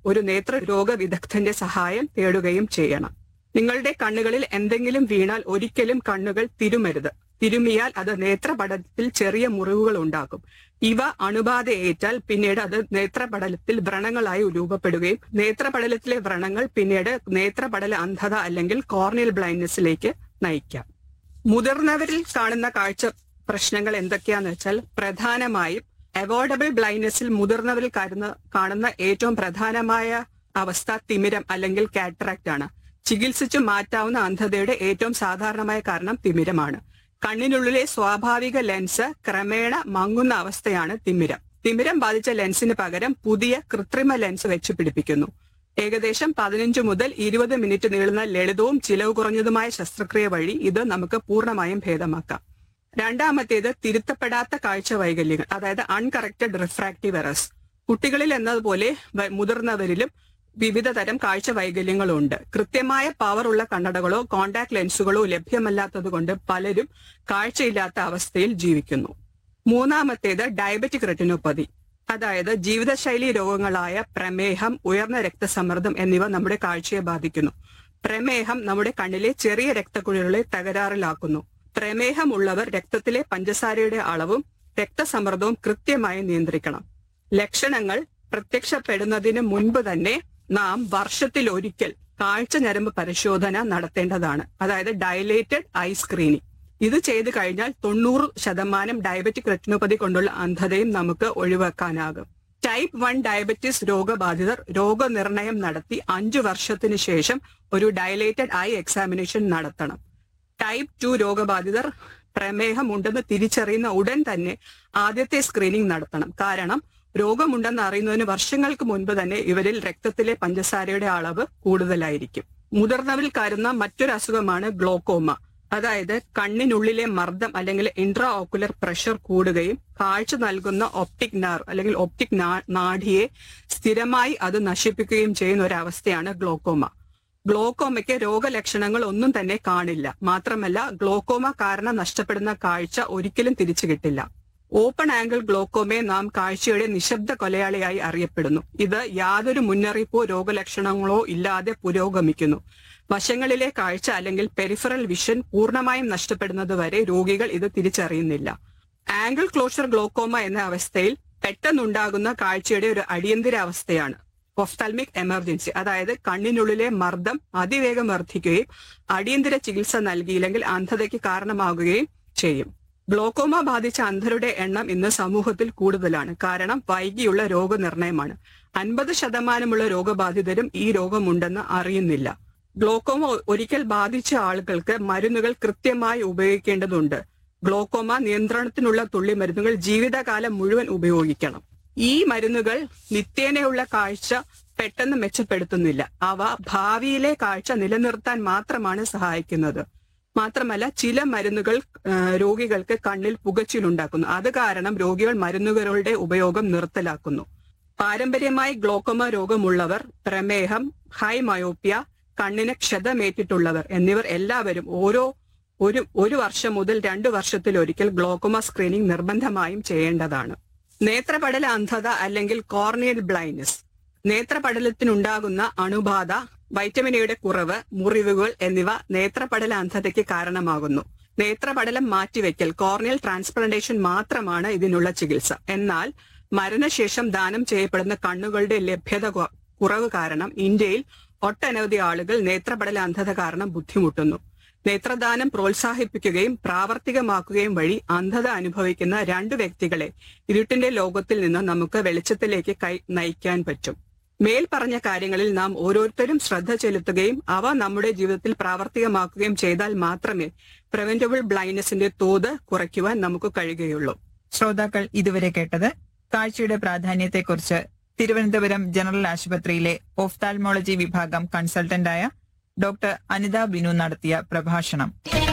ഒരു നേത്ര രോഗ വിദഗ്ധന്റെ സഹായം തേടുകയും ചെയ്യണം നിങ്ങളുടെ കണ്ണുകളിൽ എന്തെങ്കിലും വീണാൽ ഒരിക്കലും കണ്ണുകൾ തിരുമരുത് തിരുമിയാൽ അത് നേത്രപടലത്തിൽ ചെറിയ മുറിവുകൾ ഉണ്ടാക്കും ഇവ അണുബാധ ഏറ്റാൽ പിന്നീട് അത് നേത്രപടലത്തിൽ വ്രണങ്ങളായി രൂപപ്പെടുകയും നേത്രപടലത്തിലെ വ്രണങ്ങൾ പിന്നീട് നേത്രപടല അന്ധത അല്ലെങ്കിൽ കോർണിയൽ ബ്ലൈൻഡ്നെസ്സിലേക്ക് നയിക്കാം മുതിർന്നവരിൽ കാണുന്ന കാഴ്ച പ്രശ്നങ്ങൾ എന്തൊക്കെയാന്ന് വെച്ചാൽ പ്രധാനമായും അവോയ്ഡബിൾ ബ്ലൈൻഡ്നെസ്സിൽ മുതിർന്നവരിൽ കാണുന്ന കാണുന്ന ഏറ്റവും പ്രധാനമായ അവസ്ഥ തിമിരം അല്ലെങ്കിൽ കാറ്ററാക്ട് ആണ് ചികിത്സിച്ചു മാറ്റാവുന്ന അന്ധതയുടെ ഏറ്റവും സാധാരണമായ കാരണം തിമിരമാണ് കണ്ണിനുള്ളിലെ സ്വാഭാവിക ലെൻസ് ക്രമേണ മങ്ങുന്ന അവസ്ഥയാണ് തിമിരം തിമിരം ബാധിച്ച ലെൻസിന് പകരം പുതിയ കൃത്രിമ ലെൻസ് വെച്ച് പിടിപ്പിക്കുന്നു ഏകദേശം പതിനഞ്ച് മുതൽ ഇരുപത് മിനിറ്റ് നീളുന്ന ലളിതവും ചിലവ് കുറഞ്ഞതുമായ ശസ്ത്രക്രിയ വഴി ഇത് നമുക്ക് പൂർണ്ണമായും ഭേദമാക്കാം രണ്ടാമത്തേത് തിരുത്തപ്പെടാത്ത കാഴ്ച വൈകല്യങ്ങൾ അതായത് അൺകറക്റ്റഡ് റിഫ്രാക്റ്റീവ് എറസ് കുട്ടികളിൽ എന്നതുപോലെ വ- മുതിർന്നവരിലും വിവിധ തരം കാഴ്ച വൈകല്യങ്ങളുണ്ട് കൃത്യമായ പവർ ഉള്ള കണ്ണടകളോ കോണ്ടാക്ട് ലെൻസുകളോ ലഭ്യമല്ലാത്തതുകൊണ്ട് പലരും കാഴ്ചയില്ലാത്ത അവസ്ഥയിൽ ജീവിക്കുന്നു മൂന്നാമത്തേത് ഡയബറ്റിക് റെറ്റിനോപ്പതി അതായത് ജീവിതശൈലി രോഗങ്ങളായ പ്രമേഹം ഉയർന്ന രക്തസമ്മർദ്ദം എന്നിവ നമ്മുടെ കാഴ്ചയെ ബാധിക്കുന്നു പ്രമേഹം നമ്മുടെ കണ്ണിലെ ചെറിയ രക്തക്കുഴലുകളെ തകരാറിലാക്കുന്നു പ്രമേഹമുള്ളവർ രക്തത്തിലെ പഞ്ചസാരയുടെ അളവും രക്തസമ്മർദ്ദവും കൃത്യമായി നിയന്ത്രിക്കണം ലക്ഷണങ്ങൾ പ്രത്യക്ഷപ്പെടുന്നതിന് മുൻപ് തന്നെ നാം വർഷത്തിൽ ഒരിക്കൽ കാഴ്ച ഞരമ്പ് പരിശോധന നടത്തേണ്ടതാണ് അതായത് ഡയലേറ്റഡ് ഐ സ്ക്രീനിങ് ഇത് ചെയ്തു കഴിഞ്ഞാൽ തൊണ്ണൂറ് ശതമാനം ഡയബറ്റിക് റെറ്റിനോപ്പതി കൊണ്ടുള്ള അന്ധതയും നമുക്ക് ഒഴിവാക്കാനാകും ടൈപ്പ് വൺ ഡയബറ്റീസ് രോഗബാധിതർ രോഗനിർണയം നടത്തി അഞ്ചു വർഷത്തിന് ശേഷം ഒരു ഡയലേറ്റഡ് ഐ എക്സാമിനേഷൻ നടത്തണം ടൈപ്പ് ടു രോഗബാധിതർ പ്രമേഹം ഉണ്ടെന്ന് തിരിച്ചറിയുന്ന ഉടൻ തന്നെ ആദ്യത്തെ സ്ക്രീനിംഗ് നടത്തണം കാരണം രോഗമുണ്ടെന്ന് അറിയുന്നതിന് വർഷങ്ങൾക്ക് മുൻപ് തന്നെ ഇവരിൽ രക്തത്തിലെ പഞ്ചസാരയുടെ അളവ് കൂടുതലായിരിക്കും മുതിർന്നവരിൽ കരുന്ന മറ്റൊരു അസുഖമാണ് ഗ്ലോക്കോമ അതായത് കണ്ണിനുള്ളിലെ മർദ്ദം അല്ലെങ്കിൽ ഇൻട്രാ ഓക്കുലർ പ്രഷർ കൂടുകയും കാഴ്ച നൽകുന്ന ഒപ്റ്റിക് നെർവ് അല്ലെങ്കിൽ ഒപ്റ്റിക് നാഡിയെ സ്ഥിരമായി അത് നശിപ്പിക്കുകയും ചെയ്യുന്ന ഒരു അവസ്ഥയാണ് ഗ്ലോക്കോമ ഗ്ലോക്കോമയ്ക്ക് രോഗലക്ഷണങ്ങൾ ഒന്നും തന്നെ കാണില്ല മാത്രമല്ല ഗ്ലോക്കോമ കാരണം നഷ്ടപ്പെടുന്ന കാഴ്ച ഒരിക്കലും തിരിച്ചു കിട്ടില്ല ഓപ്പൺ ആംഗിൾ ഗ്ലോക്കോമയെ നാം കാഴ്ചയുടെ നിശബ്ദ കൊലയാളിയായി അറിയപ്പെടുന്നു ഇത് യാതൊരു മുന്നറിയിപ്പോ രോഗലക്ഷണങ്ങളോ ഇല്ലാതെ പുരോഗമിക്കുന്നു വശങ്ങളിലെ കാഴ്ച അല്ലെങ്കിൽ പെരിഫറൽ വിഷൻ പൂർണ്ണമായും നഷ്ടപ്പെടുന്നത് വരെ രോഗികൾ ഇത് തിരിച്ചറിയുന്നില്ല ആംഗിൾ ക്ലോഷർ ഗ്ലോക്കോമ എന്ന അവസ്ഥയിൽ പെട്ടെന്നുണ്ടാകുന്ന കാഴ്ചയുടെ ഒരു അടിയന്തര അവസ്ഥയാണ് ഒഫ്താൽമിക് എമർജൻസി അതായത് കണ്ണിനുള്ളിലെ മർദ്ദം അതിവേഗം വർദ്ധിക്കുകയും അടിയന്തര ചികിത്സ നൽകിയില്ലെങ്കിൽ അന്ധതയ്ക്ക് കാരണമാകുകയും ചെയ്യും ഗ്ലോക്കോമ ബാധിച്ച അന്ധരുടെ എണ്ണം ഇന്ന് സമൂഹത്തിൽ കൂടുതലാണ് കാരണം വൈകിയുള്ള രോഗനിർണയമാണ് അൻപത് ശതമാനമുള്ള രോഗബാധിതരും ഈ രോഗമുണ്ടെന്ന് അറിയുന്നില്ല ഗ്ലോക്കോമ ഒ- ഒരിക്കൽ ബാധിച്ച ആളുകൾക്ക് മരുന്നുകൾ കൃത്യമായി ഉപയോഗിക്കേണ്ടതുണ്ട് ഗ്ലോക്കോമ നിയന്ത്രണത്തിനുള്ള തുള്ളിമരുന്നുകൾ ജീവിതകാലം മുഴുവൻ ഉപയോഗിക്കണം ഈ മരുന്നുകൾ നിത്യേനയുള്ള കാഴ്ച പെട്ടെന്ന് മെച്ചപ്പെടുത്തുന്നില്ല അവ ഭാവിയിലെ കാഴ്ച നിലനിർത്താൻ മാത്രമാണ് സഹായിക്കുന്നത് മാത്രമല്ല ചില മരുന്നുകൾ ആ, രോഗികൾക്ക് കണ്ണിൽ പുകച്ചിലുണ്ടാക്കുന്നു അത് കാരണം രോഗികൾ മരുന്നുകളുടെ ഉപയോഗം നിർത്തലാക്കുന്നു പാരമ്പര്യമായി ഗ്ലോക്കോമ രോഗമുള്ളവർ പ്രമേഹം ഹൈ മയോപ്യ കണ്ണിന് ക്ഷതമേറ്റിട്ടുള്ളവർ എന്നിവർ എല്ലാവരും ഓരോ ഒരു ഒരു വർഷം മുതൽ രണ്ടു വർഷത്തിലൊരിക്കൽ ഗ്ലോക്കോമ സ്ക്രീനിംഗ് നിർബന്ധമായും ചെയ്യേണ്ടതാണ് നേത്രപടല അന്ധത അല്ലെങ്കിൽ കോർണിയൽ ബ്ലൈൻഡ്നസ് നേത്രപടലത്തിനുണ്ടാകുന്ന അണുബാധ വൈറ്റമിൻ എയുടെ കുറവ് മുറിവുകൾ എന്നിവ നേത്രപടല അന്ധതയ്ക്ക് കാരണമാകുന്നു നേത്രപടലം മാറ്റിവെക്കൽ കോർണിയൽ ട്രാൻസ്പ്ലാന്റേഷൻ മാത്രമാണ് ഇതിനുള്ള ചികിത്സ എന്നാൽ മരണശേഷം ദാനം ചെയ്യപ്പെടുന്ന കണ്ണുകളുടെ ലഭ്യത കൊ- കുറവ് കാരണം ഇന്ത്യയിൽ ഒട്ടനവധി ആളുകൾ നേത്രപടല അന്ധത കാരണം ബുദ്ധിമുട്ടുന്നു നേത്രദാനം പ്രോത്സാഹിപ്പിക്കുകയും പ്രാവർത്തികമാക്കുകയും വഴി അന്ധത അനുഭവിക്കുന്ന രണ്ട് വ്യക്തികളെ ഇരുട്ടിന്റെ ലോകത്തിൽ നിന്ന് നമുക്ക് വെളിച്ചത്തിലേക്ക് കൈ നയിക്കാൻ പറ്റും മേൽ പറഞ്ഞ കാര്യങ്ങളിൽ നാം ഓരോരുത്തരും ശ്രദ്ധ ചെലുത്തുകയും അവ നമ്മുടെ ജീവിതത്തിൽ പ്രാവർത്തികമാക്കുകയും ചെയ്താൽ മാത്രമേ പ്രിവെന്റബിൾ ബ്ലൈൻഡ്നെസിന്റെ തോത് കുറയ്ക്കുവാൻ നമുക്ക് കഴിയുകയുള്ളൂ ശ്രോതാക്കൾ ഇതുവരെ കേട്ടത് കാഴ്ചയുടെ പ്രാധാന്യത്തെക്കുറിച്ച് തിരുവനന്തപുരം ജനറൽ ആശുപത്രിയിലെ ഓഫ്താൽമോളജി വിഭാഗം കൺസൾട്ടന്റായ ഡോക്ടർ അനിത ബിനു നടത്തിയ പ്രഭാഷണം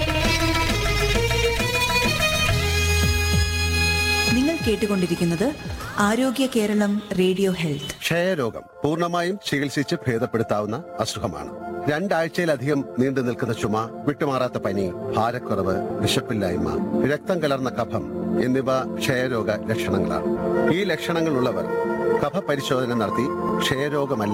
നിങ്ങൾ കേട്ടുകൊണ്ടിരിക്കുന്നത് ആരോഗ്യ കേരളം റേഡിയോ ഹെൽത്ത് ക്ഷയരോഗം പൂർണ്ണമായും ചികിത്സിച്ച് ഭേദപ്പെടുത്താവുന്ന അസുഖമാണ് രണ്ടാഴ്ചയിലധികം നീണ്ടു നിൽക്കുന്ന ചുമ വിട്ടുമാറാത്ത പനി ഭാരക്കുറവ് വിശപ്പില്ലായ്മ രക്തം കലർന്ന കഫം എന്നിവ ക്ഷയരോഗ ലക്ഷണങ്ങളാണ് ഈ ലക്ഷണങ്ങൾ ഉള്ളവർ കഫ പരിശോധന നടത്തി ക്ഷയരോഗമല്ല